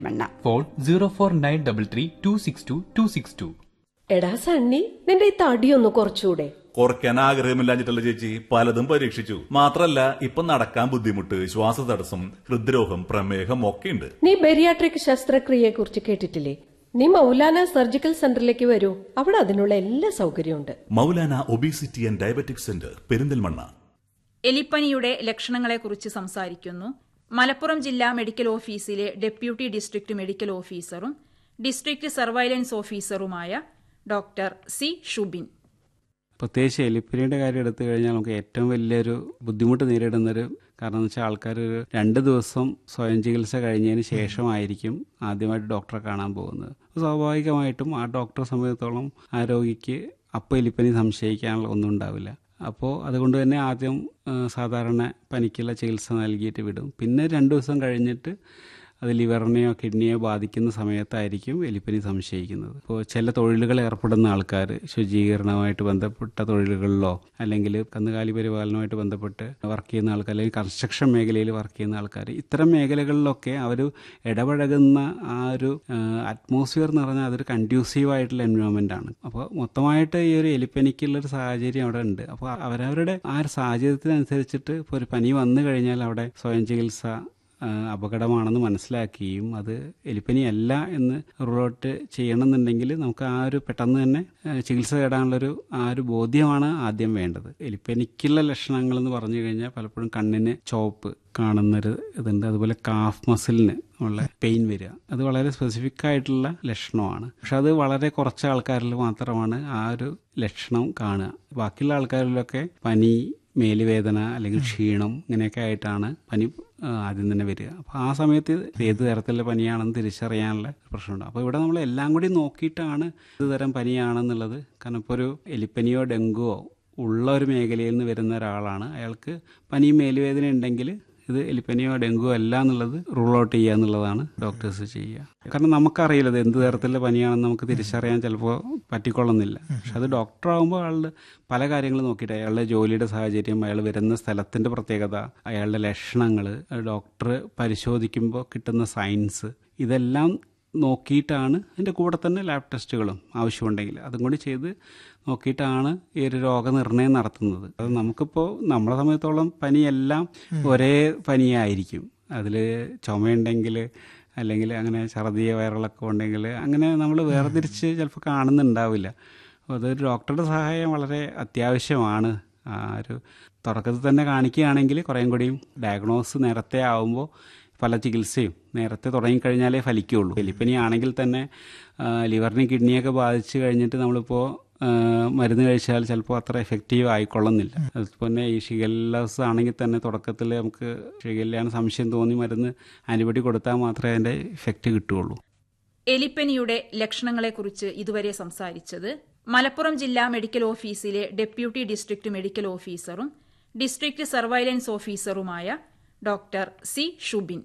മണ്ണ phone zero four nine double three two six two two six two എടാ സണ്ണി നിന്റെ ഈ തടിയൊന്ന് കുറച്ചുകൂടെ കുറയ്ക്കാൻ ആഗ്രഹമില്ലാഞ്ഞിട്ടല്ല ചേച്ചി പലതും പരീക്ഷിച്ചു മാത്രല്ല ഇപ്പൊ നടക്കാൻ ബുദ്ധിമുട്ട് ശ്വാസതടസ്സം ഹൃദ്രോഗം പ്രമേഹം ഒക്കെ ഉണ്ട് നീ ബെരിയാട്രിക് ശസ്ത്രക്രിയയെ കുറിച്ച് കേട്ടിട്ടില്ലേ നീ മൗലാന സർജിക്കൽ സെന്ററിലേക്ക് വരൂ അവിടെ അതിനുള്ള എല്ലാ സൗകര്യമുണ്ട് Maulana obesity and diabetic centre Perinthalmanna എലിപ്പനിയുടെ ലക്ഷണങ്ങളെക്കുറിച്ച് സംസാരിക്കുന്നു മലപ്പുറം ജില്ലാ മെഡിക്കൽ ഓഫീസിലെ ഡെപ്യൂട്ടി ഡിസ്ട്രിക്ട് മെഡിക്കൽ ഓഫീസറും ഡിസ്ട്രിക്ട് സർവൈലൻസ് ഓഫീസറുമായ ഡോക്ടർ സി ഷുബിൻ പ്രത്യേകിച്ച് എലിപ്പനിയുടെ കാര്യം എടുത്തു കഴിഞ്ഞാൽ നമുക്ക് ഏറ്റവും വലിയൊരു ബുദ്ധിമുട്ട് നേരിടുന്നൊരു കാരണം എന്ന് വെച്ചാൽ ആൾക്കാർ ഒരു രണ്ട് ദിവസം സ്വയം ചികിത്സ കഴിഞ്ഞതിന് ശേഷമായിരിക്കും ആദ്യമായിട്ട് ഡോക്ടറെ കാണാൻ പോകുന്നത് സ്വാഭാവികമായിട്ടും ആ ഡോക്ടറെ സംബന്ധിച്ചിടത്തോളം ആ രോഗിക്ക് അപ്പോൾ എലിപ്പനി സംശയിക്കാനുള്ള ഒന്നും ഉണ്ടാവില്ല അപ്പോൾ അതുകൊണ്ട് തന്നെ ആദ്യം ആ, സാധാരണ പനിക്കുള്ള ചികിത്സ നൽകിയിട്ട് വിടും പിന്നെ രണ്ട് ദിവസം കഴിഞ്ഞിട്ട് അത് ലിവറിനെയോ കിഡ്നിയോ ബാധിക്കുന്ന സമയത്തായിരിക്കും എലിപ്പനി സംശയിക്കുന്നത് ഇപ്പോൾ ചില തൊഴിലുകൾ ഏർപ്പെടുന്ന ആൾക്കാർ ശുചീകരണവുമായിട്ട് ബന്ധപ്പെട്ട തൊഴിലുകളിലോ അല്ലെങ്കിൽ കന്നുകാലി പരിപാലനവുമായിട്ട് ബന്ധപ്പെട്ട് വർക്ക് ചെയ്യുന്ന ആൾക്കാർ അല്ലെങ്കിൽ കൺസ്ട്രക്ഷൻ മേഖലയിൽ വർക്ക് ചെയ്യുന്ന ആൾക്കാർ ഇത്തരം മേഖലകളിലൊക്കെ അവർ ഇടപഴകുന്ന ആ ഒരു അറ്റ്മോസ്ഫിയർ എന്ന് പറഞ്ഞാൽ അതൊരു കൺഡ്യൂസീവ് ആയിട്ടുള്ള എൻവയോൺമെന്റ് ആണ് അപ്പോൾ മൊത്തമായിട്ട് ഈ ഒരു എലിപ്പനിക്കുള്ള ഒരു സാഹചര്യം അവിടെ ഉണ്ട് അപ്പോൾ അവരവരുടെ ആ ഒരു സാഹചര്യത്തിനനുസരിച്ചിട്ട് ഇപ്പോൾ ഒരു പനി വന്നു കഴിഞ്ഞാൽ അവിടെ സ്വയം ചികിത്സ ആ, അപകടമാണെന്ന് മനസ്സിലാക്കുകയും അത് എലിപ്പനിയല്ല എന്ന് റൂൾ ഔട്ട് ചെയ്യണമെന്നുണ്ടെങ്കിൽ നമുക്ക് ആ ഒരു പെട്ടെന്ന് തന്നെ ആ, ചികിത്സ തേടാനുള്ളൊരു ആ ഒരു ബോധ്യമാണ് ആദ്യം വേണ്ടത് എലിപ്പനിക്കുള്ള ലക്ഷണങ്ങൾ എന്ന് പറഞ്ഞു കഴിഞ്ഞാൽ പലപ്പോഴും കണ്ണിന് ചോപ്പ് കാണുന്നൊരു ഇതുണ്ട് അതുപോലെ കാഫ് മസിലിന് ഉള്ള പെയിൻ വരിക അത് വളരെ സ്പെസിഫിക് ആയിട്ടുള്ള ലക്ഷണമാണ് പക്ഷെ അത് വളരെ കുറച്ച് ആൾക്കാരിൽ മാത്രമാണ് ആ ഒരു ലക്ഷണം കാണുക ബാക്കിയുള്ള ആൾക്കാരിലൊക്കെ പനി മേലുവേദന അല്ലെങ്കിൽ ക്ഷീണം ഇങ്ങനെയൊക്കെ ആയിട്ടാണ് പനി ആ, ആദ്യം തന്നെ വരിക അപ്പോൾ ആ സമയത്ത് ഏത് തരത്തിലുള്ള പനിയാണെന്ന് തിരിച്ചറിയാനുള്ള പ്രശ്നമുണ്ട് അപ്പോൾ ഇവിടെ നമ്മൾ എല്ലാം കൂടി നോക്കിയിട്ടാണ് ഏത് തരം പനിയാണെന്നുള്ളത് കാരണം ഇപ്പോൾ ഒരു എലിപ്പനിയോ ഡെങ്കുവോ ഉള്ള ഒരു മേഖലയിൽ നിന്ന് വരുന്ന ഒരാളാണ് അയാൾക്ക് പനിയും മേലുവേദന ഉണ്ടെങ്കിൽ ഇത് എലിപ്പനിയോ ഡെങ്കുവോ അല്ല എന്നുള്ളത് റൂൾ ഔട്ട് ചെയ്യുക എന്നുള്ളതാണ് ഡോക്ടേഴ്സ് ചെയ്യുക കാരണം നമുക്കറിയില്ല ഇത് എന്ത് തരത്തിലുള്ള പനിയാണെന്ന് നമുക്ക് തിരിച്ചറിയാൻ ചിലപ്പോൾ പറ്റിക്കൊള്ളുന്നില്ല പക്ഷെ അത് ഡോക്ടർ ആകുമ്പോൾ അയാളുടെ പല കാര്യങ്ങൾ നോക്കിയിട്ട് അയാളുടെ ജോലിയുടെ സാഹചര്യം അയാൾ വരുന്ന സ്ഥലത്തിന്റെ പ്രത്യേകത അയാളുടെ ലക്ഷണങ്ങൾ ഡോക്ടർ പരിശോധിക്കുമ്പോൾ കിട്ടുന്ന സയൻസ് ഇതെല്ലാം നോക്കിയിട്ടാണ് അതിൻ്റെ കൂടെ തന്നെ ലാബ് ടെസ്റ്റുകളും ആവശ്യമുണ്ടെങ്കിൽ അതും കൂടി ചെയ്ത് നോക്കിയിട്ടാണ് ഈ ഒരു രോഗനിർണയം നടത്തുന്നത് അത് നമുക്കിപ്പോൾ നമ്മളെ സമയത്തോളം പനിയെല്ലാം ഒരേ പനിയായിരിക്കും അതിൽ ചുമയുണ്ടെങ്കിൽ അല്ലെങ്കിൽ അങ്ങനെ ഛർദിയ വയറിളക്കം ഉണ്ടെങ്കിൽ അങ്ങനെ നമ്മൾ വേർതിരിച്ച് ചിലപ്പോൾ കാണുന്നുണ്ടാവില്ല അപ്പോൾ അതൊരു ഡോക്ടറുടെ സഹായം വളരെ അത്യാവശ്യമാണ് ആ ഒരു തുടക്കത്തിൽ തന്നെ കാണിക്കുകയാണെങ്കിൽ കുറേയും കൂടിയും ഡയഗ്നോസ് നേരത്തെ ആവുമ്പോൾ പല ചികിത്സയും നേരത്തെ തുടങ്ങിക്കഴിഞ്ഞാലേ ഫലിക്കുകയുള്ളൂ എലിപ്പനി ആണെങ്കിൽ തന്നെ ആ, ലിവറിനും കിഡ്നിയൊക്കെ ബാധിച്ച് കഴിഞ്ഞിട്ട് നമ്മളിപ്പോൾ ആ, മരുന്ന് കഴിച്ചാൽ ചിലപ്പോൾ അത്ര എഫക്റ്റീവ് ആയിക്കൊള്ളുന്നില്ല അതുപോലെ ഈ ഷിഗല്ലാസ് ആണെങ്കിൽ തന്നെ തുടക്കത്തിൽ നമുക്ക് ഷിഗല്ലയാണ് സംശയം തോന്നി മരുന്ന് ആൻറ്റിബയോട്ടിക് കൊടുത്താൽ മാത്രമേ അതിൻ്റെ ഇഫക്റ്റ് കിട്ടുകയുള്ളൂ എലിപ്പനിയുടെ ലക്ഷണങ്ങളെക്കുറിച്ച് ഇതുവരെ സംസാരിച്ചത് മലപ്പുറം ജില്ലാ മെഡിക്കൽ ഓഫീസിലെ ഡെപ്യൂട്ടി ഡിസ്ട്രിക്ട് മെഡിക്കൽ ഓഫീസറും ഡിസ്ട്രിക്ട് സർവൈലൻസ് ഓഫീസറുമായ doctor C Shubin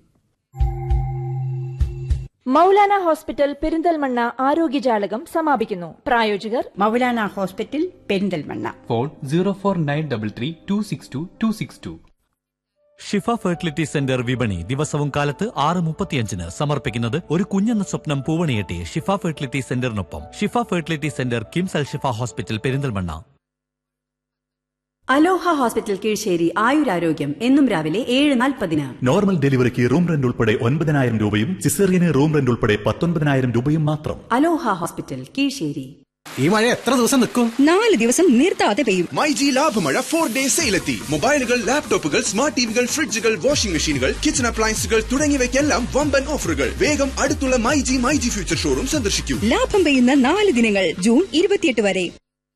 Maulana hospital Perinthalmanna ആരോഗ്യജാലകം സമാപിക്കുന്നു പ്രായോജകർ Maulana hospital Perinthalmanna phone zero four nine double three two six two two six two Shifa fertility centre വിപണി ദിവസവും കാലത്ത് ആറ് മുപ്പത്തിയഞ്ചിന് സമർപ്പിക്കുന്നത് ഒരു കുഞ്ഞെന്ന സ്വപ്നം പൂവണിയെട്ടി ഷിഫ ഫെർട്ടിലിറ്റി സെന്ററിനൊപ്പം Shifa fertility centre KIMS Al Shifa hospital Perinthalmanna Aloha hospital Kizhisseri ആയുരാരോഗ്യം എന്നും രാവിലെ ഏഴ് നാൽപ്പതിന് നോർമൽ ഡെലിവറിക്ക് റൂം റെന്റ് ഉൾപ്പെടെ ഒൻപതിനായിരം രൂപയും സിസേറിയന് റൂം റെന്റ് ഉൾപ്പെടെ പത്തൊൻപതിനായിരം രൂപയും മാത്രം അലോഹ ഹോസ്പിറ്റൽ കീഴ്ശ്ശേരി ഈ മഴ എത്ര ദിവസം നിൽക്കും നാല് ദിവസം നിർത്താതെ പെയ്യും മൈ ജി ലാഭമഴ ഫോർ ഡേ സെയിലെത്തി മൊബൈലുകൾ ലാപ്ടോപ്പുകൾ സ്മാർട്ട് ടിവികൾ ഫ്രിഡ്ജുകൾ വാഷിംഗ് മെഷീനുകൾ കിച്ചൺ അപ്ലയൻസുകൾ തുടങ്ങിയവയ്ക്കെല്ലാം വമ്പൻ ഓഫറുകൾ വേഗം അടുത്തുള്ള my G my G future showroom സന്ദർശിക്കൂ ലാഭം പെയ്യുന്ന നാല് ദിനങ്ങൾ ജൂൺ ഇരുപത്തിയെട്ട് വരെ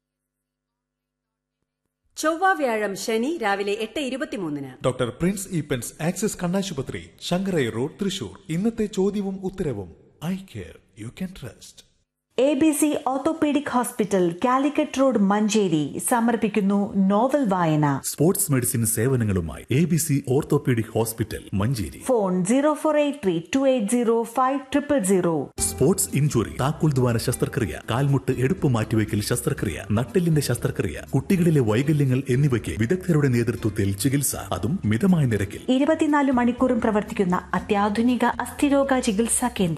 ചൊവ്വ വ്യാഴം ശനി രാവിലെ എട്ട് ഇരുപത്തിമൂന്നിന് ഡോക്ടർ പ്രിൻസ് ഈപ്പൻസ് ആക്സിസ് കണ്ണാശുപത്രി ശങ്കരൈ റോഡ് തൃശൂർ ഇന്നത്തെ ചോദ്യവും ഉത്തരവും I care you can trust A B C orthopaedic hospital Calicut road Manjeri സമർപ്പിക്കുന്നു നോവൽ വായന സ്പോർട്സ് മെഡിസിൻ സേവനങ്ങളുമായി A B C orthopaedic hospital Manjeri phone zero four eight three two eight zero five triple zero sports injury താക്കോൽ ദ്വാര ശസ്ത്രക്രിയ കാൽമുട്ട് എടുപ്പ് മാറ്റിവെക്കൽ ശസ്ത്രക്രിയ നട്ടെല്ലിന്റെ ശസ്ത്രക്രിയ കുട്ടികളിലെ വൈകല്യങ്ങൾ എന്നിവയ്ക്ക് വിദഗ്ധരുടെ നേതൃത്വത്തിൽ ചികിത്സ അതും മിതമായ നിരക്കിൽ ഇരുപത്തിനാല് മണിക്കൂറും പ്രവർത്തിക്കുന്ന അത്യാധുനിക അസ്ഥിരോഗ ചികിത്സാ കേന്ദ്രം